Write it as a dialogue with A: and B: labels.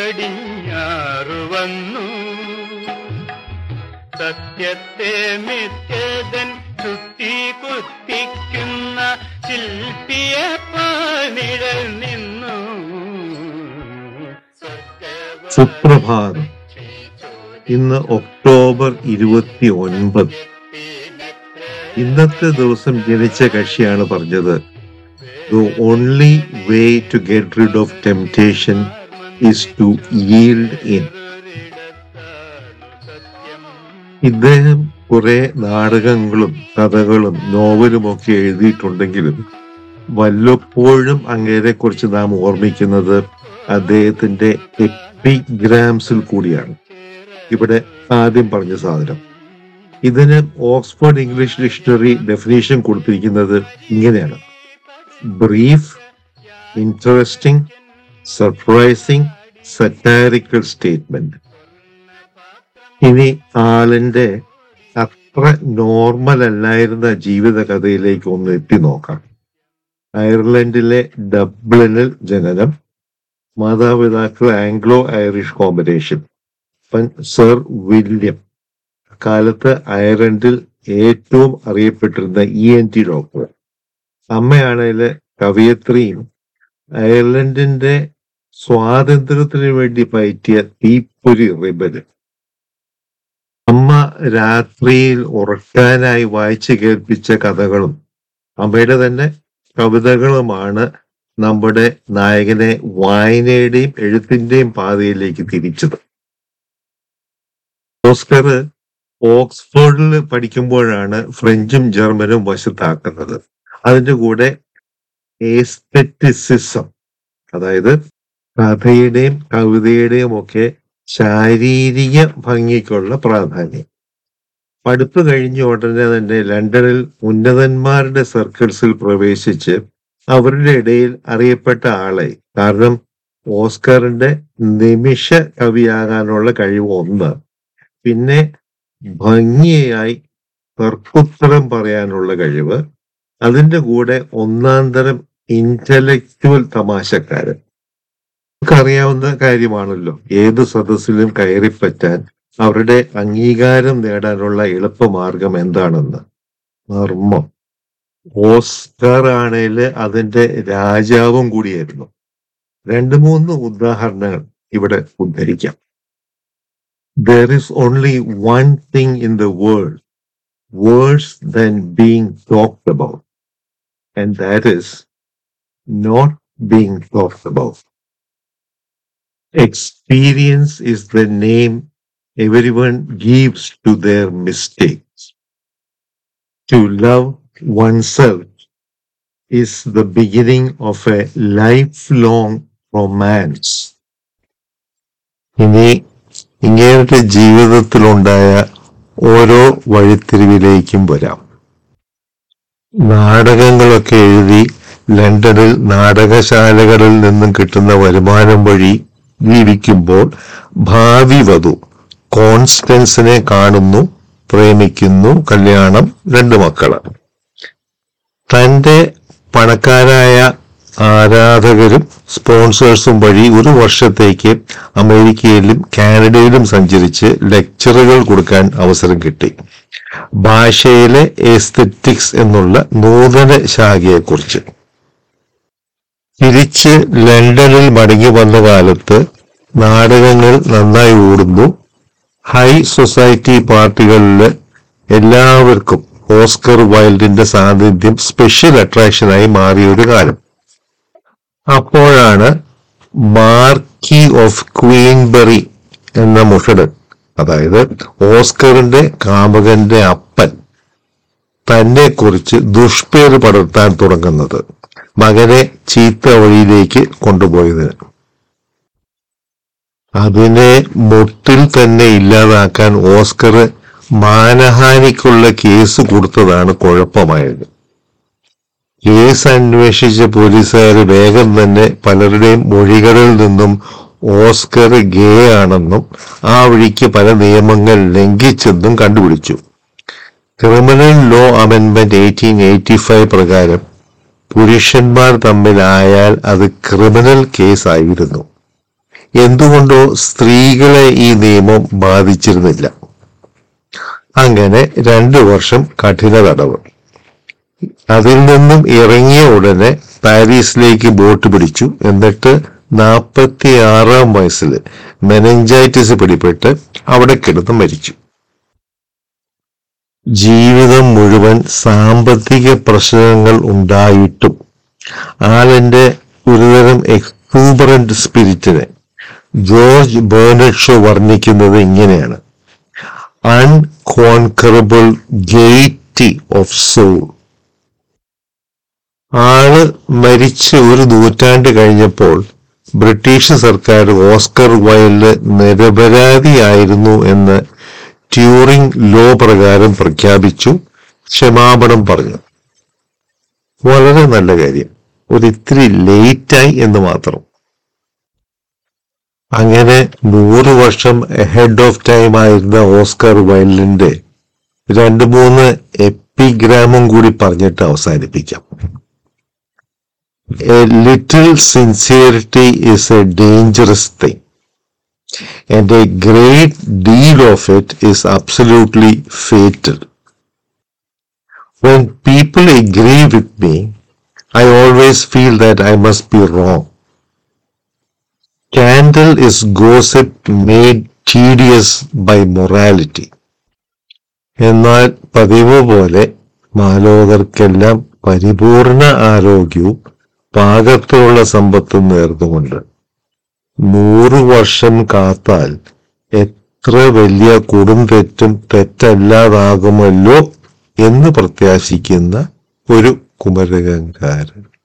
A: പടിഞ്ഞാറു വന്നു സത്യത്തെ മിഥ്യതൻ ചുറ്റി കുത്തിക്കുന്ന ശില്പിയെ പാനിഴൽ നിന്നു
B: സുപ്രഭാതം ഇന്ന് ഒക്ടോബർ ഇരുപത്തി ഒൻപത് ഇന്നത്തെ ദിവസം ജനിച്ച കക്ഷിയാണ് പറഞ്ഞത് the only way to get rid of temptation is to yield in ഇദ്ദേഹം കുറെ നാടകങ്ങളും കഥകളും നോവലും ഒക്കെ എഴുതിയിട്ടുണ്ടെങ്കിലും വല്ലപ്പോഴും അങ്ങേരെ കുറിച്ച് നാം ഓർമ്മിക്കുന്നത് അദ്ദേഹത്തിന്റെ എപ്പിഗ്രാംസിൽ കൂടിയാണ് ഇവിടെ ആദ്യം പറഞ്ഞ സാധനം ഇതിന് ഓക്സ്ഫോർഡ് ഇംഗ്ലീഷ് ഡിക്ഷണറി ഡെഫിനേഷൻ കൊടുത്തിരിക്കുന്നത് ഇങ്ങനെയാണ് brief interesting surprising satirical statement ഇനി ആളിന്റെ അത്ര നോർമൽ അല്ലായിരുന്ന ജീവിതകഥയിലേക്ക് ഒന്ന് എത്തി നോക്കാം അയർലൻഡിലെ ഡബ്ലിനിൽ ജനനം മാതാപിതാക്കൾ Anglo Irish combination sir William കാലത്ത് അയർലൻഡിൽ ഏറ്റവും അറിയപ്പെട്ടിരുന്ന ഇ എൻ ടി ഡോക്ടർ അമ്മയാണെങ്കിൽ കവിയത്രിയും അയർലൻഡിന്റെ സ്വാതന്ത്ര്യത്തിന് വേണ്ടി പയറ്റിയ തീപ്പൊരി റിബല് അമ്മ രാത്രിയിൽ ഉറക്കാനായി വായിച്ചു കേൾപ്പിച്ച കഥകളും അമ്മയുടെ തന്നെ കവിതകളുമാണ് നമ്മുടെ നായകനെ വായനയുടെയും എഴുത്തിന്റെയും പാതയിലേക്ക് തിരിച്ചത് ഓസ്കർ ഓക്സ്ഫോർഡിൽ പഠിക്കുമ്പോഴാണ് ഫ്രഞ്ചും ജർമ്മനും വശത്താക്കുന്നത് അതിന്റെ കൂടെ ഏസ്തെറ്റിസിസം അതായത് കഥയുടെയും കവിതയുടെയും ഒക്കെ ശാരീരിക ഭംഗിക്കുള്ള പ്രാധാന്യം പഠിപ്പ് കഴിഞ്ഞ ഉടനെ തന്നെ ലണ്ടനിൽ ഉന്നതന്മാരുടെ സർക്കിൾസിൽ പ്രവേശിച്ച് അവരുടെ ഇടയിൽ അറിയപ്പെട്ട ആളെ കാരണം ഓസ്കറിന്റെ നിമിഷ കവിയാകാനുള്ള കഴിവ് ഒന്ന് പിന്നെ ഭംഗിയായി തർക്കുത്തരം പറയാനുള്ള കഴിവ് അതിന്റെ കൂടെ ഒന്നാം തരം ഇന്റലക്ച്വൽ തമാശക്കാരൻ നമുക്കറിയാവുന്ന കാര്യമാണല്ലോ ഏത് സദസ്സിലും കയറിപ്പറ്റാൻ അവരുടെ അംഗീകാരം നേടാനുള്ള എളുപ്പമാർഗം എന്താണെന്ന് നർമ്മം ഓസ്കർ ആണേല് അതിന്റെ രാജാവും കൂടിയായിരുന്നു രണ്ട് മൂന്ന് ഉദാഹരണങ്ങൾ ഇവിടെ ഉദ്ധരിക്കാം there is only one thing in the world worse than being talked about, and that is not being talked about. Experience is the name everyone gives to their mistakes. To love oneself is the beginning of a lifelong romance. ഇനി ഇങ്ങേരുടെ ജീവിതത്തിലുണ്ടായ ഓരോ വഴിത്തിരിവിലേക്കും വരാം നാടകങ്ങളൊക്കെ എഴുതി ലണ്ടനിൽ നാടകശാലകളിൽ നിന്നും കിട്ടുന്ന വരുമാനം വഴി ജീവിക്കുമ്പോൾ ഭാവി വധു കോൺസ്റ്റൻസിനെ കാണുന്നു പ്രേമിക്കുന്നു കല്യാണം രണ്ട് മക്കള് തന്റെ പണക്കാരായ ആരാധകരും സ്പോൺസേഴ്സും വഴി ഒരു വർഷത്തേക്ക് അമേരിക്കയിലും കാനഡയിലും സഞ്ചരിച്ച് ലെക്ചറുകൾ കൊടുക്കാൻ അവസരം കിട്ടി ഭാഷയിലെ എസ്തറ്റിക്സ് എന്നുള്ള നൂതന ശാഖയെക്കുറിച്ച് തിരിച്ച് ലണ്ടനിൽ മടങ്ങി വന്ന കാലത്ത് നാടകങ്ങൾ നന്നായി ഓടുന്നു ഹൈ സൊസൈറ്റി പാർട്ടികളിൽ എല്ലാവർക്കും ഓസ്കർ വൈൽഡിന്റെ സാന്നിധ്യം സ്പെഷ്യൽ അട്രാക്ഷനായി മാറിയ ഒരു കാലം അപ്പോഴാണ് മാർക്കി ഓഫ് ക്വീൻബറി എന്ന മുഷടൻ അതായത് ഓസ്കറിന്റെ കാമുകന്റെ അപ്പൻ തന്നെ കുറിച്ച് ദുഷ്പേര് പടർത്താൻ തുടങ്ങുന്നത് മകനെ ചീത്ത വഴിയിലേക്ക് കൊണ്ടുപോയതിന് അതിനെ മുട്ടിൽ തന്നെ ഇല്ലാതാക്കാൻ ഓസ്കർ മാനഹാനിക്കുള്ള കേസ് കൊടുത്തതാണ് കുഴപ്പമായത് കേസ് അന്വേഷിച്ച പോലീസുകാർ വേഗം തന്നെ പലരുടെയും മൊഴികളിൽ നിന്നും ഓസ്കർ ഗേ ആണെന്നും ആ വഴിക്ക് പല നിയമങ്ങൾ ലംഘിച്ചെന്നും കണ്ടുപിടിച്ചു ക്രിമിനൽ ലോ അമെൻമെന്റ് എയ്റ്റീൻ എയ്റ്റി ഫൈവ് പ്രകാരം പുരുഷന്മാർ തമ്മിലായാൽ അത് ക്രിമിനൽ കേസായിരുന്നു എന്തുകൊണ്ടോ സ്ത്രീകളെ ഈ നിയമം ബാധിച്ചിരുന്നില്ല അങ്ങനെ രണ്ടു വർഷം കഠിന തടവ് അതിൽ നിന്നും ഇറങ്ങിയ ഉടനെ പാരീസിലേക്ക് ബോട്ട് പിടിച്ചു എന്നിട്ട് നാൽപ്പത്തി ആറാം വയസ്സിൽ മെനഞ്ചൈറ്റിസ് പിടിപെട്ട് അവിടെ കിടന്ന് മരിച്ചു ജീവിതം മുഴുവൻ സാമ്പത്തിക പ്രശ്നങ്ങൾ ഉണ്ടായിട്ടും ആളിന്റെ ഒരുതരം എക്സൂബറന്റ് സ്പിരിറ്റിനെ ജോർജ് ബേർണഡ് ഷോ വർണ്ണിക്കുന്നത് ഇങ്ങനെയാണ് അൺകോൺകറബിൾ ഗെയ്റ്റി ഓഫ് സോൾ ആള് മരിച്ച് ഒരു നൂറ്റാണ്ട് കഴിഞ്ഞപ്പോൾ ബ്രിട്ടീഷ് സർക്കാർ ഓസ്കർ വൈൽഡ് നിരപരാധിയായിരുന്നു എന്ന് ട്യൂറിംഗ് ലോ പ്രകാരം പ്രഖ്യാപിച്ചു ക്ഷമാപണം പറഞ്ഞു വളരെ നല്ല കാര്യം ഒരിത്തിരി ലേറ്റായി എന്ന് മാത്രം അങ്ങനെ നൂറ് വർഷം ഹെഡ് ഓഫ് ടൈം ആയിരുന്ന ഓസ്കർ വൈൽഡിന്റെ രണ്ട് മൂന്ന് എപ്പിഗ്രാമും കൂടി പറഞ്ഞിട്ട് അവസാനിപ്പിക്കാം A little sincerity is a dangerous thing, and a great deal of it is absolutely fatal. When people agree with me, I always feel that I must be wrong. Scandal is gossip made tedious by morality. എന്നാൽ പതിവ് പോലെ മാലോകർക്കെല്ലാം പരിപൂർണ ആരോഗ്യവും പാകത്തിലുള്ള സമ്പത്തും നേർന്നുകൊണ്ട് നൂറ് വർഷം കാത്താൽ എത്ര വലിയ കൊടും തെറ്റും തെറ്റല്ലാതാകുമല്ലോ എന്ന് പ്രത്യാശിക്കുന്ന ഒരു കുമരകങ്കാരൻ